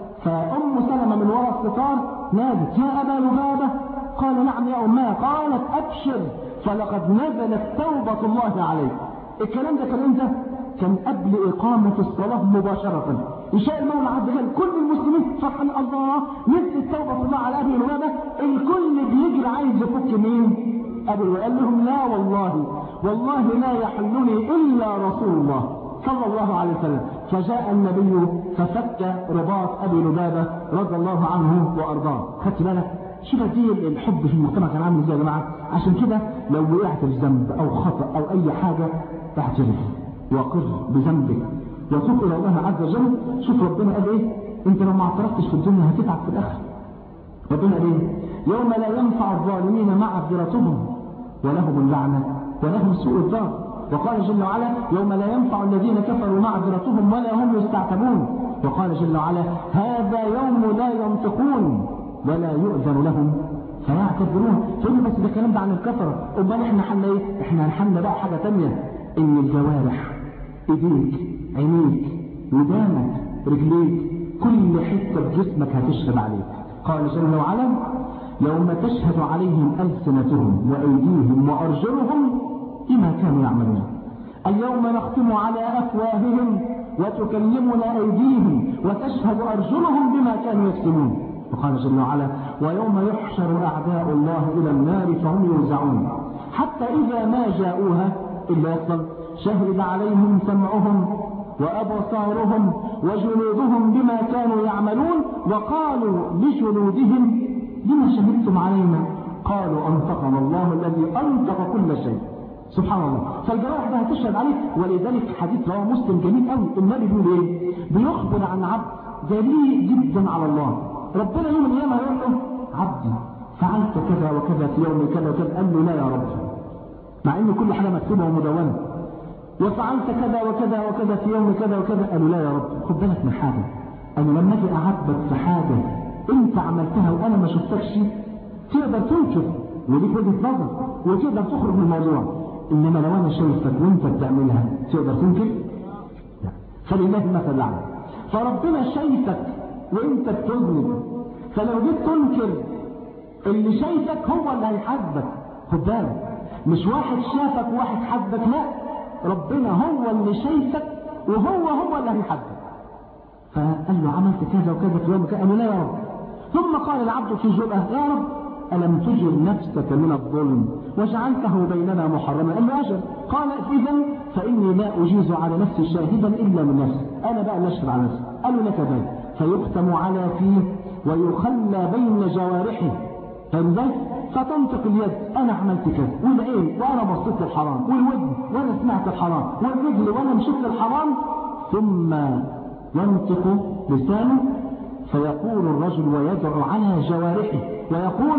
فام سلمه من وراء الستار نادت يا ابا لبابه قال نعم يا اماه قالت ابشر فلقد نزلت توبه الله عليك الكلام ده كان امتى كان قبل إقامة الصلاة مباشرة يشاء المولى عز وجل كل المسلمين فرحان الله مثل التوبة في الله على أبي لبابة الكل بيجري عايز يفك مين أبي قال لهم لا والله والله لا يحلني إلا رسول الله صلى الله عليه وسلم فجاء النبي ففك رباط أبي لبابة رضي الله عنه وأرضاه خدت بالك شوف دي الحب في المجتمع كان عامل ازاي يا جماعه عشان كده لو وقعت في ذنب او خطا او اي حاجه اعترف وقر بذنبك وتوب الى الله عز وجل شوف ربنا قال ايه انت لو ما اعترفتش في الدنيا هتتعب في الاخره ربنا قال ايه يوم لا ينفع الظالمين معذرتهم ولهم اللعنه ولهم سوء الدار وقال جل وعلا يوم لا ينفع الذين كفروا معذرتهم ولا هم يستعتبون وقال جل وعلا هذا يوم لا ينطقون ولا يؤذن لهم فيعتذرون تقول بس ده الكلام ده عن الكفره امال احنا حلنا ايه احنا حلنا بقى حاجه ثانيه ان الجوارح ايديك عينيك ودانك رجليك كل حته في جسمك هتشهد عليك قال جل وعلا يوم تشهد عليهم السنتهم وايديهم وارجلهم بما كانوا يعملون اليوم نختم على افواههم وتكلمنا ايديهم وتشهد ارجلهم بما كانوا يكسبون وقال جل وعلا ويوم يحشر أعداء الله إلى النار فهم يوزعون حتى إذا ما جاءوها إلا يصل شهد عليهم سمعهم وأبصارهم وجلودهم بما كانوا يعملون وقالوا لجلودهم لما شهدتم علينا قالوا أنطقنا الله الذي أنطق كل شيء سبحان الله فالجوارح ده هتشهد عليه ولذلك حديث رواه مسلم جميل قوي النبي بيقول ايه بيخبر عن عبد جليل جدا على الله ربنا يوم القيامة يقول له عبدي فعلت كذا وكذا في يوم كذا وكذا قال له لا يا رب مع ان كل حاجة مكتوبة ومدونة وفعلت كذا وكذا وكذا في يوم كذا وكذا قال له لا يا رب خد بالك من حاجة انا لما اجي اعاتبك في حاجة انت عملتها وانا ما شفتكش تقدر تنكر وليك وجهة نظر وتقدر تخرج من الموضوع انما لو انا شايفك وانت بتعملها تقدر تنكر لا فلله المثل الاعلى فربنا شايفك وانت بتذنب فلو جيت تنكر اللي شايفك هو اللي هيحاسبك خد بالك مش واحد شافك وواحد حاسبك لا ربنا هو اللي شايفك وهو هو اللي هيحاسبك فقال له عملت كذا وكذا في يوم كذا قال له لا يا رب ثم قال العبد في جرأة يا رب ألم تجر نفسك من الظلم وجعلته بيننا محرما قال له أجل قال إذا فإني لا أجيز على نفسي شاهدا إلا من نفسي أنا بقى اللي أشهد على نفسي قال له لك ذلك فيختم على فيه ويخلى بين جوارحه فانزل فتنطق اليد انا عملت كذا والعين وانا بصيت للحرام والودن وانا سمعت الحرام والرجل وانا مشيت للحرام ثم ينطق لسانه فيقول الرجل ويدعو على جوارحه ويقول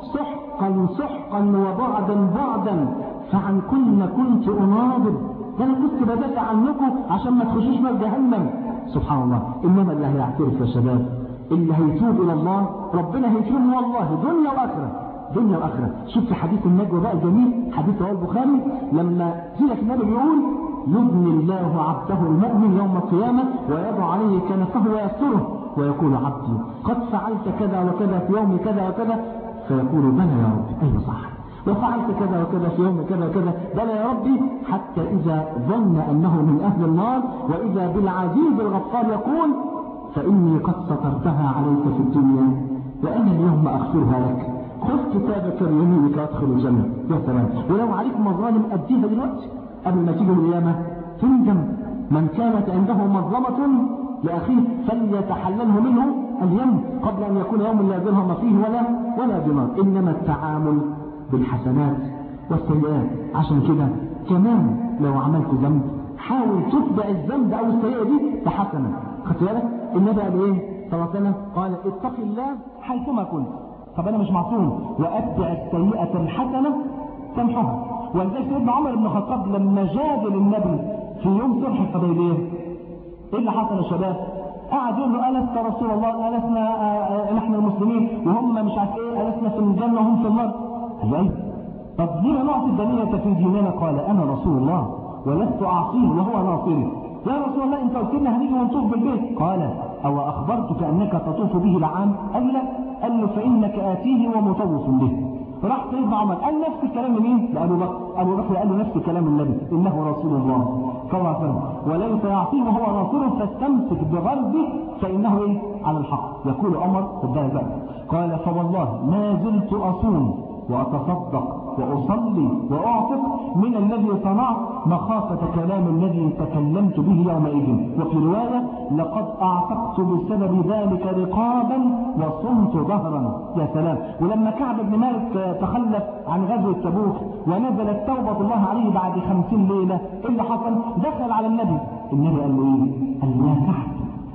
سحقا سحقا وبعدا بعدا فعن كن كنت اناضل ده انا كنت بدافع عنكم عشان ما تخشوش نار جهنم سبحان الله انما اللي هيعترف يا شباب اللي هيتوب الى الله ربنا هيكرمه والله دنيا واخره دنيا واخره شوف في حديث النجوى بقى جميل حديث رواه البخاري لما سيدك النبي بيقول يبني الله عبده المؤمن يوم القيامه ويضع عليه كنفه ويستره ويقول عبدي قد فعلت كذا وكذا في يوم كذا وكذا فيقول بلى يا رب ايوه صح وفعلت كذا وكذا في يوم كذا وكذا بلى يا ربي حتى إذا ظن أنه من أهل النار وإذا بالعزيز الغفار يقول فإني قد سترتها عليك في الدنيا وأنا اليوم أغفرها لك خذ كتابك بيمينك وادخل الجنة يا سلام ولو عليك مظالم أديها دلوقتي قبل ما تيجي القيامة تندم من كانت عنده مظلمة لأخيه فليتحلله منه اليوم قبل أن يكون يوم لا درهم فيه ولا ولا دينار إنما التعامل بالحسنات والسيئات عشان كده كمان لو عملت ذنب حاول تتبع الذنب او السيئه دي بحسنه خدت بالك النبي قال ايه صلى الله عليه وسلم قال اتق الله حيثما كنت طب انا مش معصوم واتبع السيئه الحسنه تمحها ولذلك سيدنا عمر بن الخطاب لما جادل النبي في يوم صلح الحديبيه ايه اللي حصل يا شباب قعد يقول له ألست رسول الله ألسنا نحن المسلمين وهم مش عارف ايه ألسنا في الجنة وهم في النار قال طب لما نعطي الدنيا في ديننا قال انا رسول الله ولست اعصيه وهو ناصري يا رسول الله انت قلت لنا هنيجي ونطوف بالبيت قال او اخبرتك انك تطوف به العام قال لا قال له فانك اتيه ومطوف به راح سيدنا عمر قال نفس الكلام لمين؟ لأبو بكر أبو بكر قال له نفس كلام النبي إنه رسول الله صلى الله عليه وسلم وليس يعصيه وهو ناصر فاستمسك بغربه فإنه إيه؟ على الحق يقول عمر خد بالك قال فوالله ما زلت أصوم وأتصدق وأصلي وأعتق من الذي صنعت مخافة كلام الذي تكلمت به يومئذ وفي رواية لقد أعتقت بسبب ذلك رقابا وصمت ظهرا يا سلام ولما كعب بن مالك تخلف عن غزوة تبوك ونزلت توبة الله عليه بعد خمسين ليلة إيه اللي حصل دخل على النبي النبي قال له إيه قال له يا كعب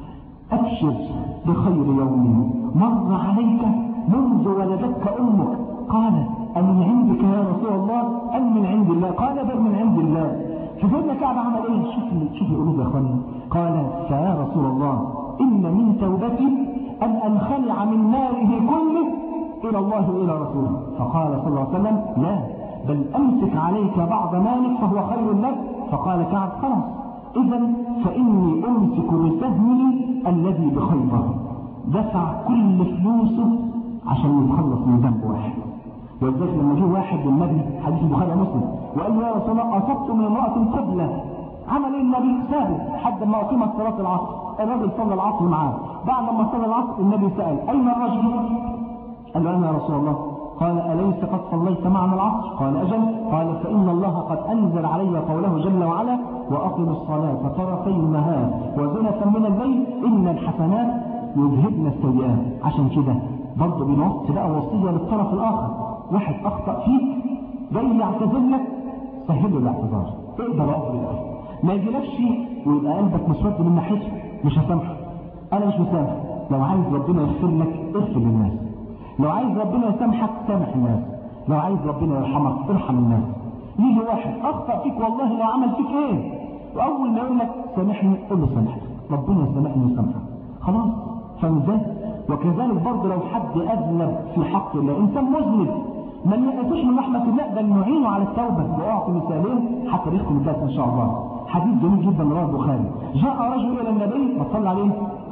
أبشر بخير يوم مر عليك منذ ولدتك أمك قال أمن عندك يا رسول الله أم من عند الله قال بل من عند الله فسيدنا كعب عمل ايه شوف شوف القلوب يا اخوانا قال فيا رسول الله إن من توبتي أن أنخلع من ماله كله إلى الله وإلى رسوله فقال صلى الله عليه وسلم لا بل أمسك عليك بعض مالك فهو خير لك فقال كعب خلاص إذا فإني أمسك بسهمي الذي بخيبر دفع كل فلوسه عشان يتخلص من ذنب واحد ولذلك لما جه واحد للنبي حديث البخاري ومسلم وقال له يا رسول الله اصبت من امراه قبله عمل ايه النبي سابه لحد ما اقيمت صلاه العصر الراجل صلى العصر معاه بعد ما صلى العصر النبي سال اين الرجل قال له انا يا رسول الله قال أليس قد صليت معنا العصر قال أجل قال فإن الله قد أنزل علي قوله جل وعلا وأقم الصلاة طرفي النهار وزنة من الليل إن الحسنات يذهبن السيئات عشان كده برضه بنوصي بقى وصية للطرف الآخر واحد أخطأ فيك جاي يعتذر لك سهل له الاعتذار اقدر اقبل الاخر ما يجيلكش ويبقى قلبك مسود من ناحيته مش هسامحه انا مش مسامح لو عايز ربنا يغفر لك اغفر للناس لو عايز ربنا يسامحك سامح الناس لو عايز ربنا يرحمك ارحم الناس يجي واحد اخطا فيك والله لو عمل فيك ايه واول ما يقول لك سامحني قول له سامحك ربنا يسامحني ويسامحك خلاص فاهم ازاي وكذلك برضه لو حد اذنب في حق الله انسان مذنب ما نقصوش من رحمة الله بل نعينه على التوبة وأعطي مثالين حتى نختم الدرس إن شاء الله حديث جميل جدا رواه البخاري جاء رجل إلى النبي وصلى عليه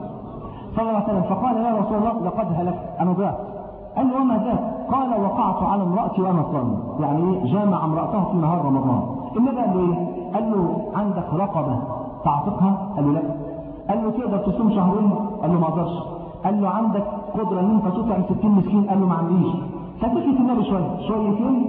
صلى الله عليه وسلم فقال يا رسول الله لقد هلكت أنا ضعت قال له وما ذاك قال وقعت على امرأتي وأنا صائم يعني إيه جامع امرأته في نهار رمضان النبي قال له إيه قال له عندك رقبة تعتقها قال له لا قال له تقدر تصوم شهرين قال له ما اقدرش قال له عندك قدرة ان انت تطعم 60 مسكين قال له ما عنديش فسكت النبي شوية شويتين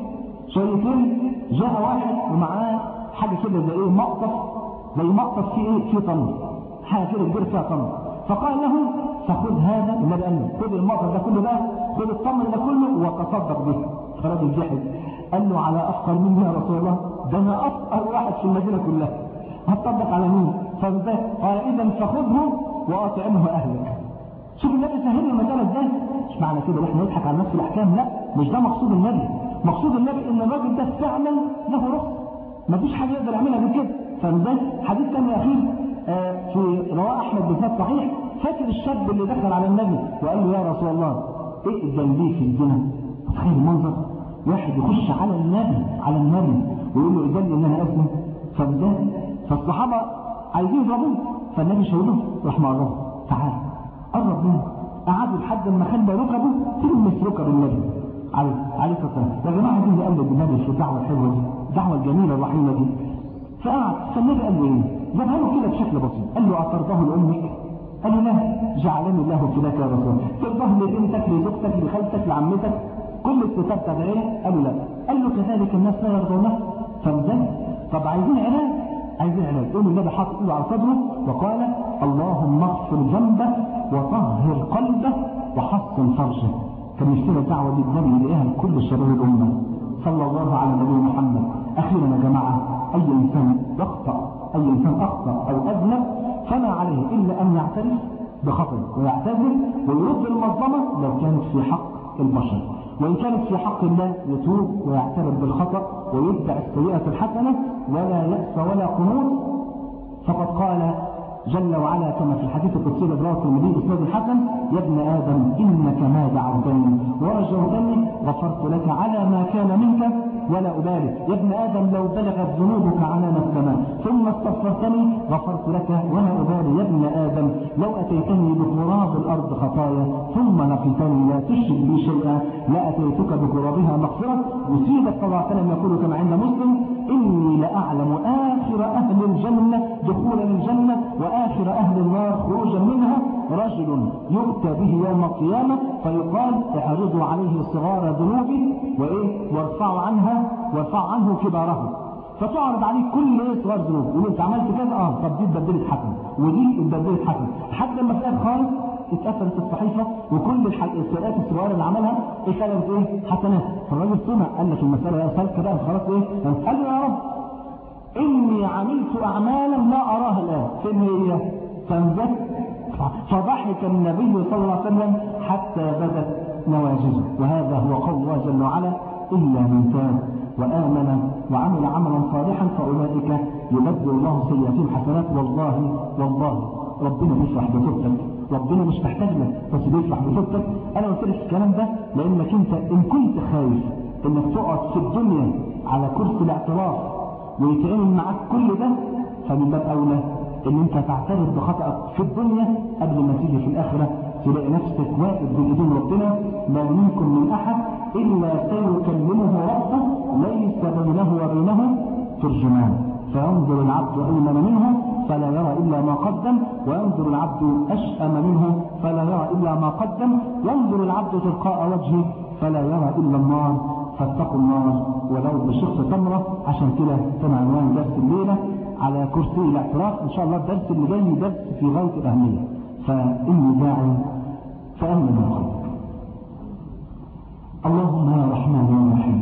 شويتين جاء واحد ومعاه حاجة كده زي ايه مقطف زي مقطف فيه ايه فيه تمر حاجة كده كبيرة فيها تمر فقال له فخذ هذا النبي قال له خذ المقطف ده كله بقى خذ التمر ده كله وتصدق به فالراجل جحد قال له على افقر مني يا رسول الله ده انا افقر واحد في المدينة كلها هتصدق على مين فازاي قال اذا فخذه واطعمه اهلك شوف النبي سهل المسألة ازاي مش معنى كده احنا نضحك على نفس الاحكام لا مش ده مقصود النبي مقصود النبي ان الراجل ده فعلا له رخص مفيش حاجه يقدر يعملها غير كده فاهم ازاي حديث تاني اخير آه في رواه احمد بن صحيح فاكر الشاب اللي دخل على النبي وقال له يا رسول الله ائذن لي في الزنا تخيل المنظر واحد يخش على النبي على النبي ويقول له اذن لي ان انا اسلم فاهم ازاي فالصحابه عايزين يضربوه فالنبي شاور راح مقربه تعال قرب منه قعدوا لحد ما خلى ركبه تلمس ركب النبي عليه عليه الصلاه والسلام يا جماعه عايزين نقلد النبي في الدعوه الحلوه دي الدعوه الجميله الرحيمه دي فقعد فالنبي قال له ايه؟ جابها له كده بشكل بسيط قال له اطرده لامك؟ قال له لا جعلني الله فداك يا رسول الله ترضاه لبنتك لزوجتك لخالتك لعمتك كل الستات تبعيه قال له لا قال له كذلك الناس لا يرضونه فازاي؟ طب عايزين علاج عايزين علاج يقوم النبي حاطط ايده على صدره وقال اللهم اغفر ذنبه وطهر قلبه وحصن فرجه كان يشتري دعوه دي النبي يلاقيها لكل شباب الامه صلى الله على نبي محمد اخيرا يا جماعه اي انسان يخطا اي انسان اخطا او اذنب فما عليه الا ان يعترف بخطئه ويعتذر ويرد المظلمه لو كانت في حق البشر وإن كانت في حق الله يتوب ويعترف بالخطأ ويتبع السيئة الحسنة ولا يأس ولا قنوط فقد قال جل وعلا كما في الحديث القدسي لدراسة الترمذي بإسناد الحسن يا ابن آدم إنك ما دعوتني ورجوتني غفرت لك على ما كان منك ولا أبالي يا ابن آدم لو بلغت ذنوبك عنان السماء ثم استغفرتني غفرت لك ولا أبالي يا ابن آدم لو أتيتني بقراب الأرض خطايا ثم لقيتني لا تشرك بي شيئا لأتيتك بقرابها مغفرة وسيدك صلى الله عليه وسلم يقول كما عند مسلم إني لأعلم آخر أهل الجنة دخولا الجنة وآخر أهل النار خروجا منها رجل يؤتى به يوم القيامة فيقال اعرضوا عليه صغار ذنوبه وإيه وارفعوا عنها وارفعوا عنه كباره فتعرض عليه كل ايه صغار ذنوب يقول انت عملت كذا اه طب دي اتبدلت حسن ودي اتبدلت حسن لحد لما في الاخر خالص اتقفلت الصحيفه وكل السيئات الصغيره اللي عملها اتقلبت ايه حسنات فالراجل سمع قال لك المساله يا سلك بقى خلاص ايه قال له يا رب اني عملت اعمالا لا اراها الان فين هي فانزل فضحك النبي صلى الله عليه وسلم حتى بدت نواجذه وهذا هو قول الله جل وعلا إلا من تاب وآمن وعمل عملا صالحا فأولئك يبدل الله سيئاتهم حسنات والله والله ربنا بيفرح بتوبتك ربنا مش محتاج لك بس بيفرح بتوبتك انا قلت لك الكلام ده لانك انت ان كنت خايف انك تقعد في الدنيا على كرسي الاعتراف ويتعمل معاك كل ده فمن باب اولى ان انت تعترف بخطأك في الدنيا قبل ما تيجي في الاخره تلاقي نفسك واقف بين ايدين ربنا ما منكم من احد الا سيكلمه ربه ليس بينه وبينه ترجمان فينظر العبد ايمن منه فلا يرى الا ما قدم وينظر العبد اشأم منه فلا يرى الا ما قدم ينظر العبد تلقاء وجهه فلا يرى الا النار فاتقوا النار ولو بشق تمره عشان كده كان عنوان درس الليله على كرسي الاعتراف ان شاء الله الدرس اللي جاي درس في غايه الاهميه فاني داعي فامن من قلبك اللهم يا رحمن يا رحيم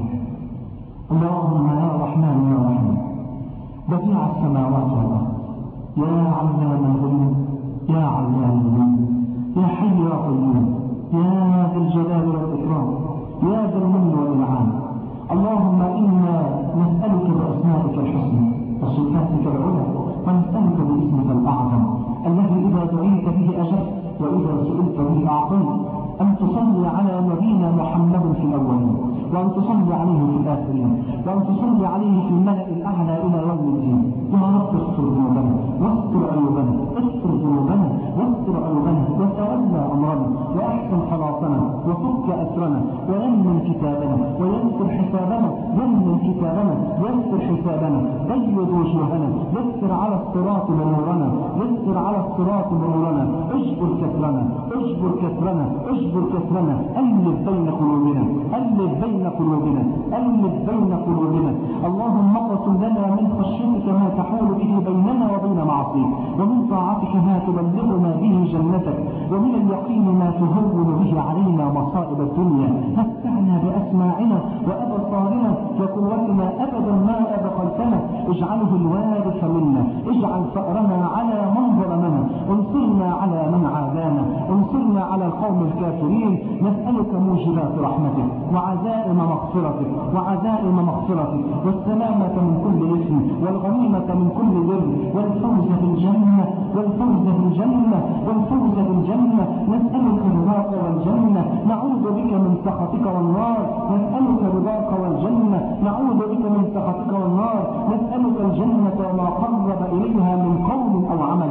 اللهم يا رحمن يا رحيم بديع السماوات والارض يا علام الغيوب يا علام الغيوب يا حي يا قيوم يا ذا الجلال والاكرام يا ذا المن والانعام اللهم انا نسالك باسمائك الحسنى وصفاتك العلى ونسالك باسمك الاعظم الذي اذا دعيت به اجبت واذا سئلت به اعطيت أن تصلي على نبينا محمد في الأولين وأن تصلي عليه في الآخرين وأن تصلي عليه في الملأ الأعلى إلى يوم الدين يا رب اغفر ذنوبنا واستر عيوبنا استر ذنوبنا واستر عيوبنا وتولى أمرنا وأحسن خلاصنا وفك أسرنا ويمن كتابنا ويسر حسابنا يمن كتابنا يسر حسابنا بيض وجوهنا يسر على الصراط مرورنا يسر على الصراط مرورنا اجبر كسرنا اجبر كسرنا اجبر كسرنا ألف بين قلوبنا ألف بين قلوبنا ألف بين قلوبنا اللهم اقسم لنا من خشيتك ما تحول به بيننا وبين معصيك ومن طاعتك ما تبلغنا به جنتك ومن اليقين ما تهون به علينا مصائب الدنيا متعنا بأسماعنا وأبصارنا وقوتنا أبدا ما أبقيتنا اجعله الوارث منا اجعل فأرنا على من ظلمنا انصرنا على من عادانا انصرنا على القوم الكافرين نسألك موجبات رحمتك وعزائم مغفرتك وعزائم مغفرتك والسلامة من كل إثم والغنيمة من كل بر والفوز بالجنة والفوز بالجنة والفوز بالجنة نسألك رضاك والجنة نعوذ بك من سخطك والنار نسألك رضاك والجنة نعوذ بك من سخطك والنار نسألك الجنة وما قرب إليها من قول أو عمل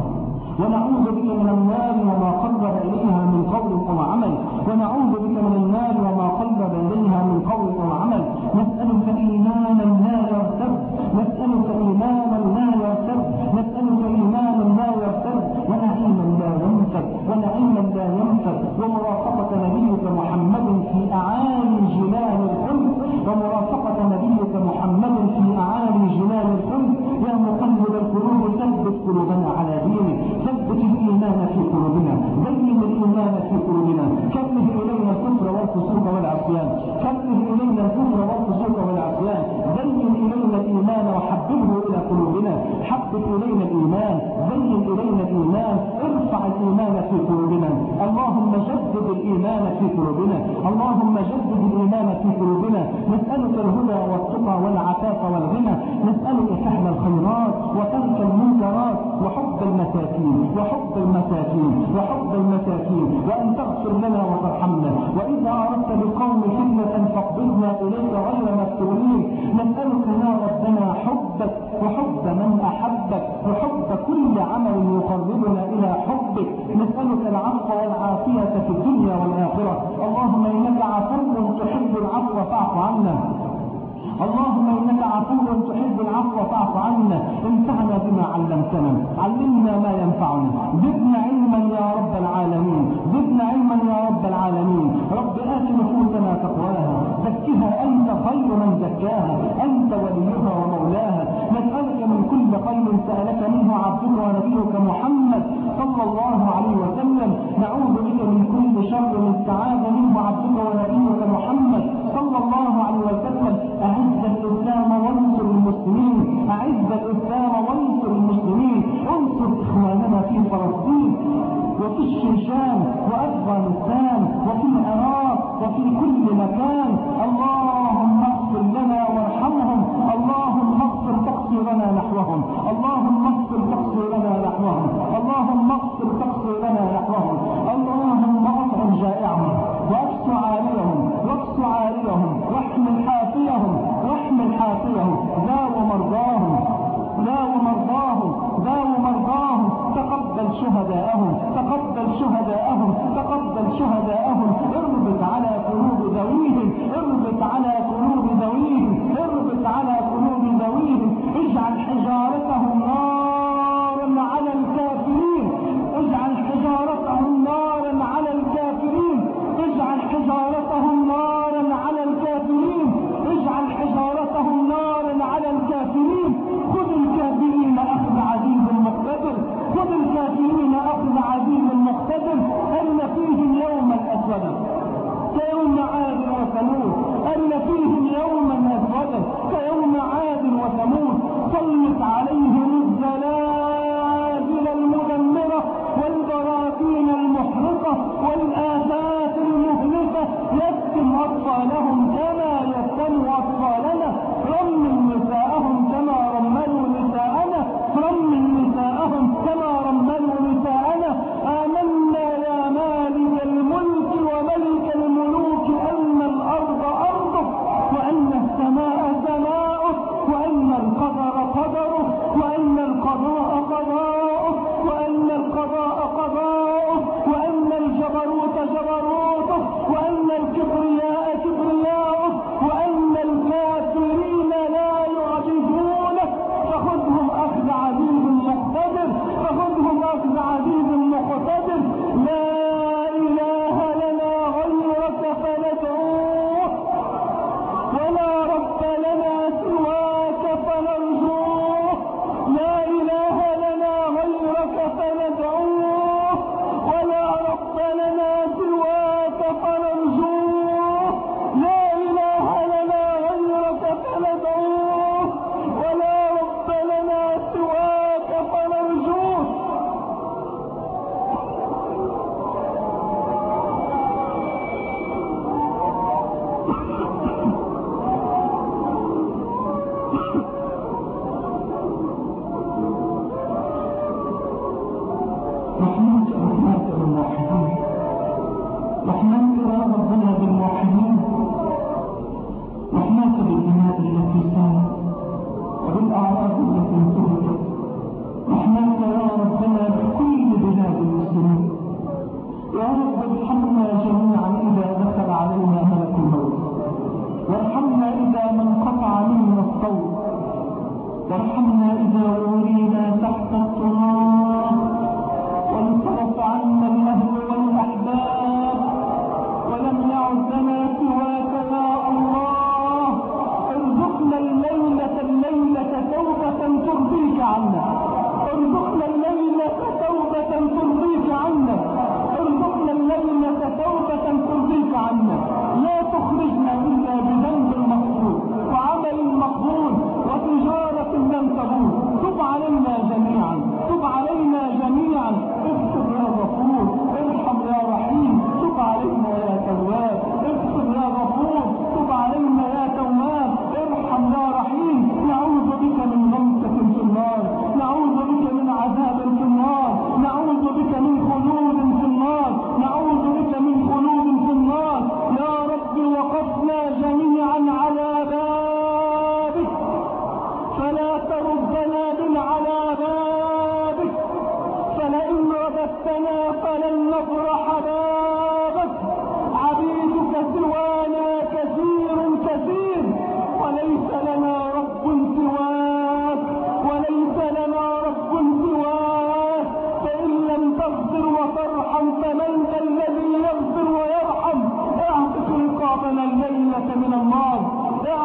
ونعوذ بك من النار وما قرب إليها من قول أو عمل ونعوذ بك من النار وما قرب إليها من قول أو عمل نسألك إيمانا لا يرتد نسألك إيمانا لا يرتد نسألك إيمانا لا يرتد ونعيما لا ينفد ونعيما لا ينفد ومرافقة نبيك محمد في أعالي جلال الخلد ومرافقة نبيك محمد في أعالي جلال الخلد يا مقلب القلوب ثبت قلوبنا على دينك ثبت الإيمان في قلوبنا بين الإيمان في قلوبنا كره إلينا الكفر والفسوق والعصيان كره إلينا الكفر والفسوق والعصيان بين إلينا الإيمان وحببه إلى قلوبنا حبب إلينا الإيمان بين إلينا الإيمان ارفع الإيمان في قلوبنا اللهم جدد الإيمان في قلوبنا اللهم جدد الإيمان في قلوبنا نسألك الهدى والتقى والعفاف والغنى نسألك فعل الخيرات وترك المنكرات وحب المساكين وحب المساكين وحب المساكين وأن تغفر لنا وترحمنا وإذا أردت بقوم فتنة عاجلة فاقبضنا إليك غير مفتونين نسألك يا ربنا حبك وحب من أحبك وحب كل عمل يقربنا إلى حبك نسألك العفو والعافية في الدنيا والآخرة اللهم إنك عفو تحب العفو فاعف عنا اللهم انك عفو تحب العفو فاعف عنا انفعنا بما علمتنا علمنا ما ينفعنا زدنا علما يا رب العالمين زدنا علما يا رب العالمين رب ات نفوسنا تقواها زكها انت خير من زكاها انت وليها ومولاها نسالك من كل خير سالك منه عبدك ونبيك محمد صلى الله عليه وسلم نعوذ بك من كل شر استعاذ منه عبدك ونبيك محمد صلى الله عليه وسلم أعز الإسلام وانصر المسلمين أعز الإسلام وانصر المسلمين انصر إخواننا في فلسطين وفي الشيشان وأفغانستان وفي العراق وفي كل مكان اللهم اغفر لنا وارحمهم اللهم اغفر تقصيرنا نحوهم اللهم اغفر تقصيرنا نحوهم اللهم اغفر تقصيرنا نحوهم اللهم اطعم جائعهم واكس عاليهم واكس عاليهم واحمل حافيهم واحمل حافيهم داو مرضاهم داو مرضاهم داو مرضاهم تقبل شهداءهم تقبل شهداءهم تقبل شهداءهم اربط على قلوب ذويهم اربط على قلوب ذويهم اربط على قلوب ذويهم اجعل حجارتهم نارا على الكافرين اجعل حجارتهم نارا على الكافرين اجعل حجارتهم نارا على الكافرين اجعل حجارتهم نارا على الكافرين خذ الكافرين اخذ عزيز مقتدر خذ الكافرين اخذ عزيز مقتدر ان فيهم يوما اسودا كيوم عاد وثمود ان فيهم يوما اسودا كيوم عاد وثمود سلط عليهم الزلازل المدمره والبراكين المحرقه والافات المهلكه يسكن اطفالهم كما يسكن اطفالنا رمل نساءهم كما رملوا نساءنا رمل نساءهم كما رملوا نساءنا آمنا يا مالك الملك وملك الملوك أن الأرض أرضك وأن السماء سماؤك وأن القدر قدرك وأن القضاء قضاؤك وأن القضاء قضاؤك وأن الجبروت جبروتك وأن الكبرياء كبرياؤك وأن الكافرين لا يعجزونك فخذهم أخذ عزيز مقتدر فخذهم أخذ عزيز مقتدر لا إله لنا غيرك فندعوه ولا رب لنا سواك فنرجوه لا إله لنا غيرك فندعوه ولا رب لنا سواك فنرجوه لا إله لنا غيرك فندعوه ولا رب لنا سواك فنرجوه رحمك رحمك بالموحدين رحمك يا ربنا بالموحدين رحمك بالدماء التي سالت وبالاعراض التي انتهكت رحمك يا ربنا بكل بلاد المسلمين يا رب ارحمنا جميعا اذا دخل علينا ملك الموت وارحمنا اذا ما انقطع منا الصوت وارحمنا اذا ورينا تحت التراب وانصرف عنا الاهل والاحباب ولم يعد لنا سواك يا الله ارزقنا الليلة الليلة توبة ترضيك عنا ارزقنا الليلة توبة ترضيك عنا ارزقنا الليلة توبة ترضيك عنا لا تخرجنا إلا بذنب مغفور وعمل مقبول وتجارة لن تبور تب علينا جميعا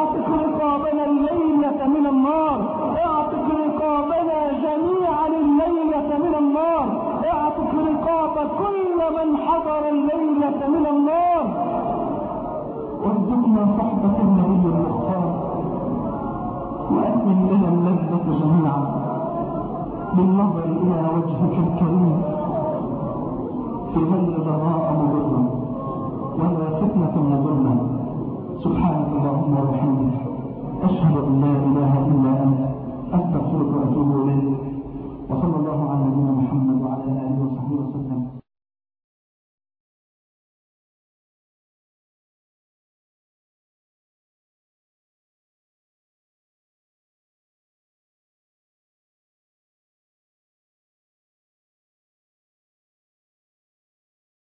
اعتق رقابنا الليلة من النار اعتق رقابنا جميعا الليلة من النار اعتق رقاب كل من حضر الليلة من النار وارزقنا صحبة النبي المختار وأتمن لنا اللذة جميعا بالنظر إلى وجهك الكريم في غير ضراء مضرة ولا فتنة مضرة سبحانك اللهم وبحمدك أشهد أن لا إله إلا أنت أستغفرك وأتوب إليك وصلى الله على نبينا محمد وعلى آله وصحبه وسلم